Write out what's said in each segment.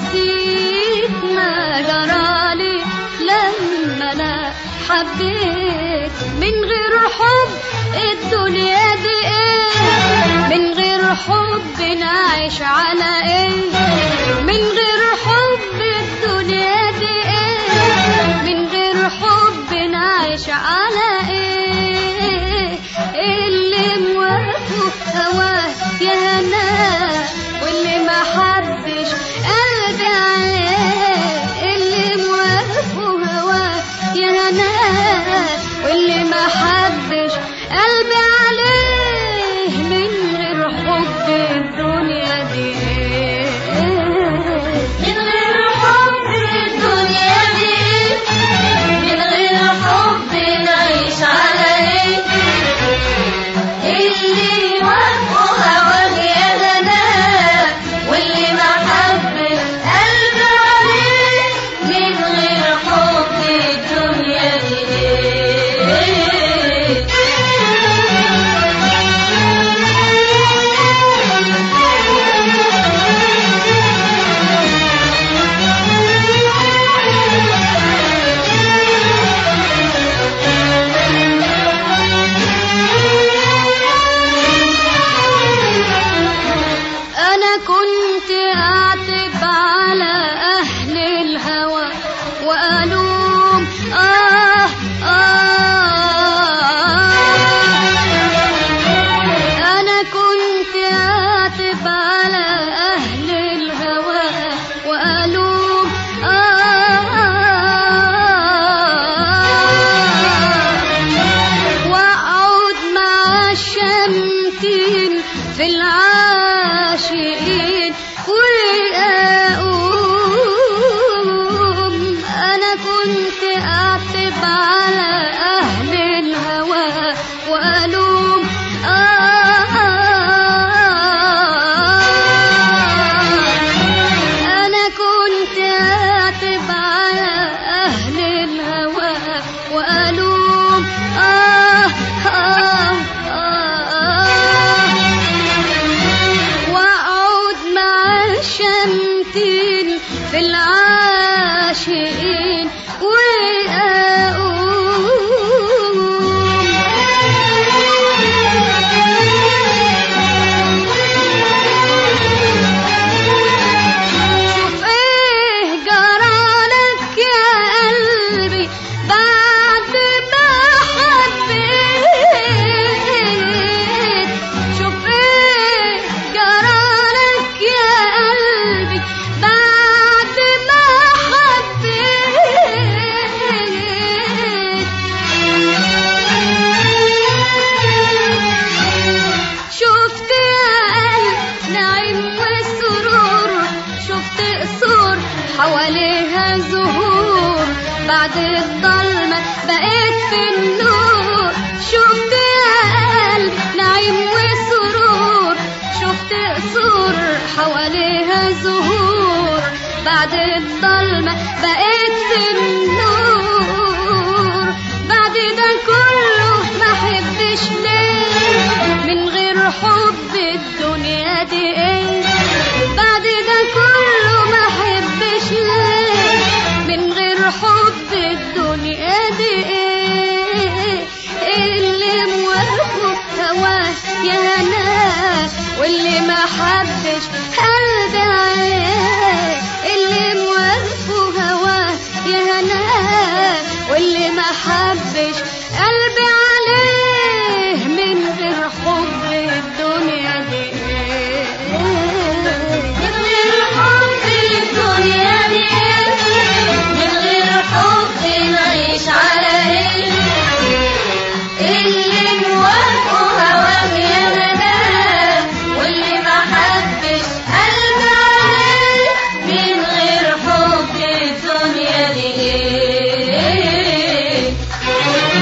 نسيت ما جرالي لما انا حبيت من غير حب الدنيا دي ايه من غير حب نعيش على ايه من غير حب الدنيا دي ايه من غير حب نعيش على ايه اللي موافق هواه يا هنا واللي ما حبش قلبي عليه اللي موافق هواه يا هنا واللي ما حبش قلبي عليه من غير حب الدنيا دي من غير حب الدنيا دي من غير حب نعيش على ايه اللي وافقوا هواك يا غناء واللي ما حب القلب عليه من غير حب الدنيا دي أنا كنت أعتب على أهل الهوى وألوم آه آه أنا كنت أعتب على أهل الهوى وألوم آه واقعد مع الشمتين في العاشقين واقوم انا كنت اعتب على اهل الهوى والوم أنا كنت أعتب على أهل الهوى وألوم آه آه آه وأقعد مع الشمتين في العاشقين وأقوم شوف ايه جرالك يا قلبي بعد ما حبيت شوف ايه جرالك يا قلبي بعد ما حبيت شفت يا قلب نعيم والسرور شفت قصور حواليها زهور بعد الضلمة بقيت في النور شفت يا قلب نعيم وسرور شفت قصور حواليها زهور بعد الضلمة بقيت في النور بعد ده كله ما حبش ليه من غير حب الدنيا دي ايه بعد ده كله ما حبش ليه من غير حب الدنيا دي ايه اللي موافق هواه يا هنا واللي ما حبش قلبي عليه اللي موافق هواه يا هنا واللي ما حبش قلبي عليه من غير حب الدنيا دي من غير حب الدنيا دي من غير حب نعيش على ايه اللي موافقوا هواك يا غناء واللي ما حبش قلب عليه من غير حب الدنيا دي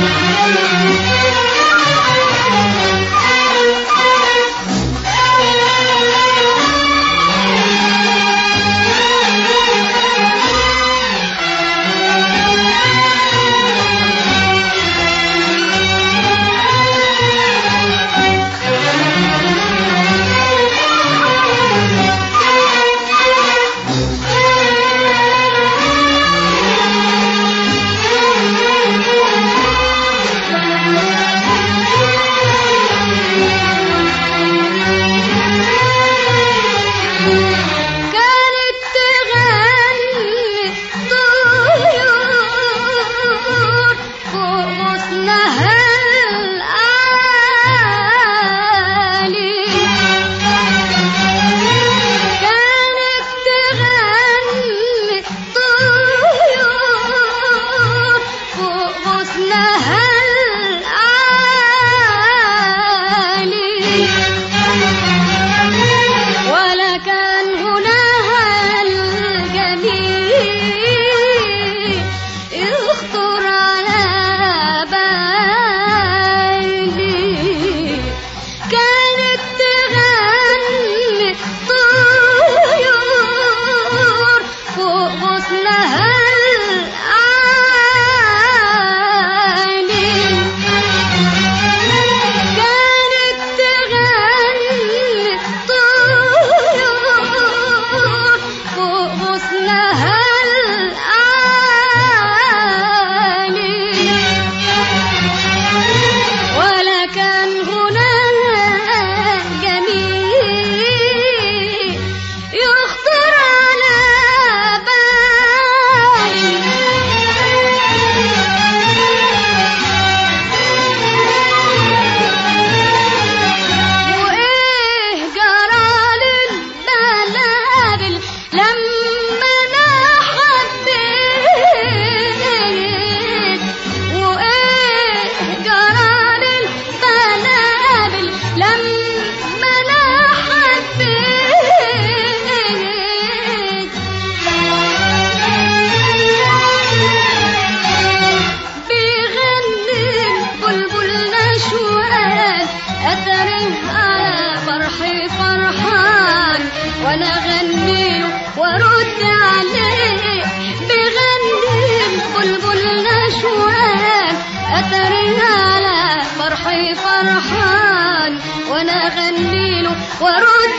فرحان وانا اغني له وارد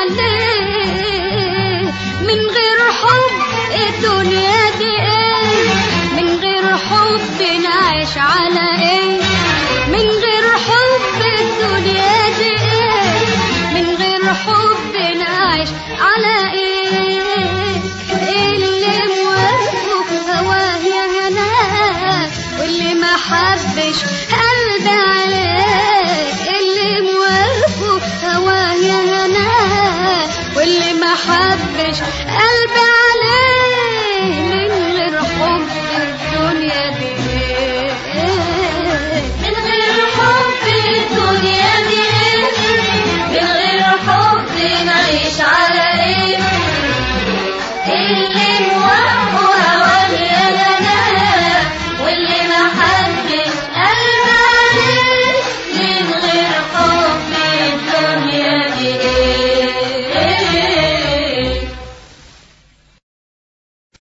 عليه من غير حب الدنيا دي ايه من غير حب نعيش على